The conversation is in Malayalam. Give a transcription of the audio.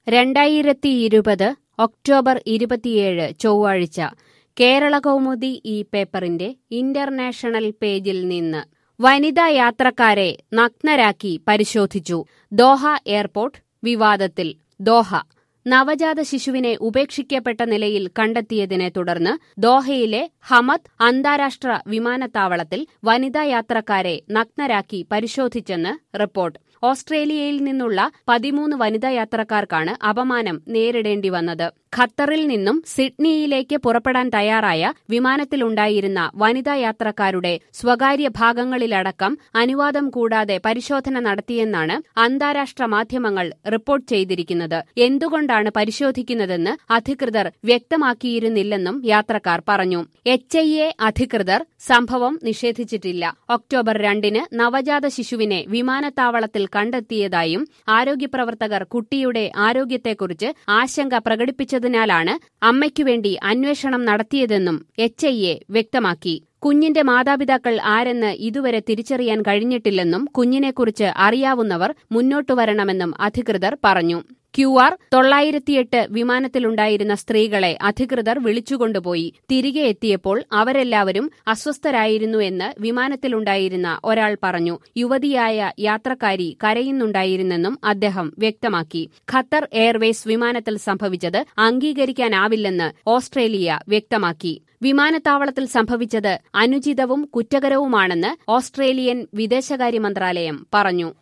രണ്ടായിരത്തി ഇരുപത് ഒക്ടോബർ ഇരുപത്തിയേഴ് ചൊവ്വാഴ്ച കേരള കൗമുദി ഈ പേപ്പറിന്റെ ഇന്റർനാഷണൽ പേജിൽ നിന്ന് വനിതാ യാത്രക്കാരെ നഗ്നരാക്കി പരിശോധിച്ചു ദോഹ എയർപോർട്ട് വിവാദത്തിൽ ദോഹ നവജാത ശിശുവിനെ ഉപേക്ഷിക്കപ്പെട്ട നിലയിൽ കണ്ടെത്തിയതിനെ തുടർന്ന് ദോഹയിലെ ഹമദ് അന്താരാഷ്ട്ര വിമാനത്താവളത്തിൽ വനിതാ യാത്രക്കാരെ നഗ്നരാക്കി പരിശോധിച്ചെന്ന് റിപ്പോർട്ട് ഓസ്ട്രേലിയയിൽ നിന്നുള്ള പതിമൂന്ന് വനിതാ യാത്രക്കാർക്കാണ് അപമാനം നേരിടേണ്ടി വന്നത് ഖത്തറിൽ നിന്നും സിഡ്നിയിലേക്ക് പുറപ്പെടാൻ തയ്യാറായ വിമാനത്തിലുണ്ടായിരുന്ന വനിതാ യാത്രക്കാരുടെ സ്വകാര്യ ഭാഗങ്ങളിലടക്കം അനുവാദം കൂടാതെ പരിശോധന നടത്തിയെന്നാണ് അന്താരാഷ്ട്ര മാധ്യമങ്ങൾ റിപ്പോർട്ട് ചെയ്തിരിക്കുന്നത് എന്തുകൊണ്ടാണ് പരിശോധിക്കുന്നതെന്ന് അധികൃതർ വ്യക്തമാക്കിയിരുന്നില്ലെന്നും യാത്രക്കാർ പറഞ്ഞു എച്ച് ഐ എ അധികൃതർ സംഭവം നിഷേധിച്ചിട്ടില്ല ഒക്ടോബർ രണ്ടിന് നവജാത ശിശുവിനെ വിമാനത്താവളത്തിൽ കണ്ടെത്തിയതായും ആരോഗ്യപ്രവർത്തകർ കുട്ടിയുടെ ആരോഗ്യത്തെക്കുറിച്ച് ആശങ്ക പ്രകടിപ്പിച്ചതിനാലാണ് അമ്മയ്ക്കുവേണ്ടി അന്വേഷണം നടത്തിയതെന്നും എച്ച് ഐ എ വ്യക്തമാക്കി കുഞ്ഞിന്റെ മാതാപിതാക്കൾ ആരെന്ന് ഇതുവരെ തിരിച്ചറിയാൻ കഴിഞ്ഞിട്ടില്ലെന്നും കുഞ്ഞിനെക്കുറിച്ച് അറിയാവുന്നവർ മുന്നോട്ടു വരണമെന്നും അധികൃതർ പറഞ്ഞു ക്യു ആർ തൊള്ളായിരത്തിയെട്ട് വിമാനത്തിലുണ്ടായിരുന്ന സ്ത്രീകളെ അധികൃതർ വിളിച്ചുകൊണ്ടുപോയി തിരികെ എത്തിയപ്പോൾ അവരെല്ലാവരും അസ്വസ്ഥരായിരുന്നു എന്ന് വിമാനത്തിലുണ്ടായിരുന്ന ഒരാൾ പറഞ്ഞു യുവതിയായ യാത്രക്കാരി കരയുന്നുണ്ടായിരുന്നെന്നും അദ്ദേഹം വ്യക്തമാക്കി ഖത്തർ എയർവേസ് വിമാനത്തിൽ സംഭവിച്ചത് അംഗീകരിക്കാനാവില്ലെന്ന് ഓസ്ട്രേലിയ വ്യക്തമാക്കി വിമാനത്താവളത്തിൽ സംഭവിച്ചത് അനുചിതവും കുറ്റകരവുമാണെന്ന് ഓസ്ട്രേലിയൻ വിദേശകാര്യ മന്ത്രാലയം പറഞ്ഞു